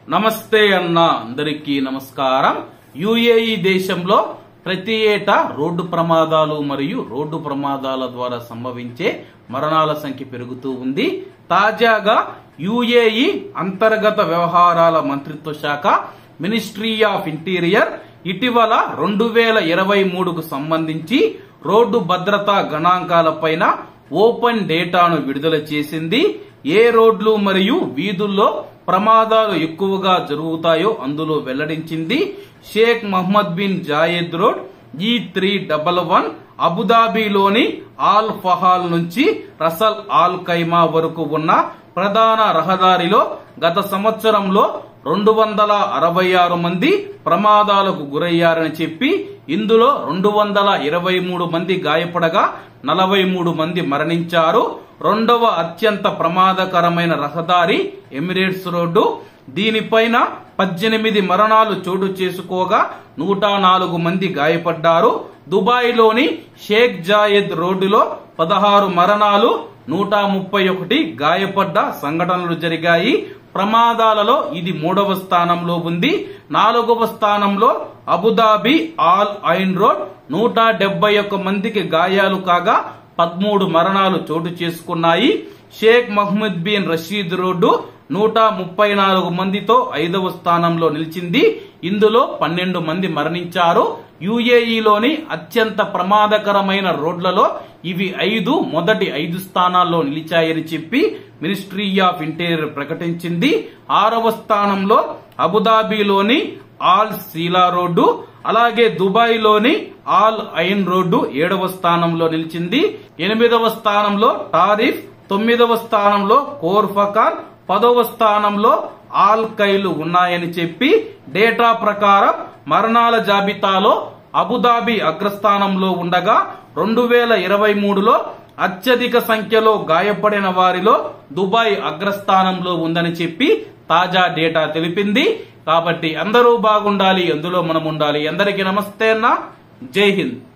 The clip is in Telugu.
నమస్తే అన్న అందరికీ నమస్కారం యుఏఈ దేశంలో ప్రతి ఏటా రోడ్డు ప్రమాదాలు మరియు రోడ్డు ప్రమాదాల ద్వారా సంభవించే మరణాల సంఖ్య పెరుగుతూ ఉంది తాజాగా యుఏఈ అంతర్గత వ్యవహారాల మంత్రిత్వ శాఖ మినిస్ట్రీ ఆఫ్ ఇంటీరియర్ ఇటీవల రెండు వేల ఇరవై మూడుకు సంబంధించి రోడ్డు భద్రతా గణాంకాలపైన ఓపెన్ డేటాను విడుదల చేసింది ఏ రోడ్లు మరియు వీధుల్లో ప్రమాదాలు ఎక్కువగా జరుగుతాయో అందులో వెల్లడించింది Sheikh Mohammed bin Zayed road E three double one అబుదాబిలోని ఆల్ ఫహాల్ నుంచి రసల్ ఆల్ ఖైమా వరకు ఉన్న ప్రధాన రహదారిలో గత సంవత్సరంలో రెండు వందల అరవై ఆరు మంది ప్రమాదాలకు గురయ్యారని చెప్పి ఇందులో రెండు వందల ఇరవై మూడు మంది గాయపడగా నలభై మూడు మంది మరణించారు రెండవ అత్యంత ప్రమాదకరమైన రహదారి ఎమిరేట్స్ రోడ్డు దీనిపైన పద్దెనిమిది మరణాలు చోటు చేసుకోగా నూట నాలుగు మంది గాయపడ్డారు దుబాయ్లోని షేక్ జాయద్ రోడ్డులో పదహారు మరణాలు నూట ముప్పై ఒకటి గాయపడ్డ సంఘటనలు జరిగాయి ప్రమాదాలలో ఇది మూడవ స్థానంలో ఉంది నాలుగవ స్థానంలో అబుదాబి ఆల్ ఐన్ రోడ్ నూట డెబ్బై ఒక్క మందికి గాయాలు కాగా పదమూడు మరణాలు చోటు చేసుకున్నాయి Sheikh Mohammed bin Rashid road నూట ముప్పై నాలుగు మందితో ఐదవ స్థానంలో నిలిచింది ఇందులో పన్నెండు మంది మరణించారు యుఏఈలోని అత్యంత ప్రమాదకరమైన రోడ్లలో ఇవి ఐదు మొదటి ఐదు స్థానాల్లో నిలిచాయని చెప్పి మినిస్ట్రీ ఆఫ్ ఇంటీరియర్ ప్రకటించింది ఆరవ స్థానంలో అబుదాబిలోని ఆల్ సీలా రోడ్డు అలాగే దుబాయ్ లోని ఆల్ ఐన్ రోడ్డు ఏడవ స్థానంలో నిలిచింది ఎనిమిదవ స్థానంలో టారిఫ్ తొమ్మిదవ స్థానంలో కోర్ఫకాన్ పదవ స్థానంలో ఆల్ కైలు ఉన్నాయని చెప్పి డేటా ప్రకారం మరణాల జాబితాలో అబుదాబి అగ్రస్థానంలో ఉండగా రెండు వేల ఇరవై మూడులో అత్యధిక సంఖ్యలో గాయపడిన వారిలో దుబాయ్ అగ్రస్థానంలో ఉందని చెప్పి తాజా డేటా తెలిపింది కాబట్టి అందరూ బాగుండాలి అందులో మనం ఉండాలి అందరికీ నమస్తే అన్న జై హింద్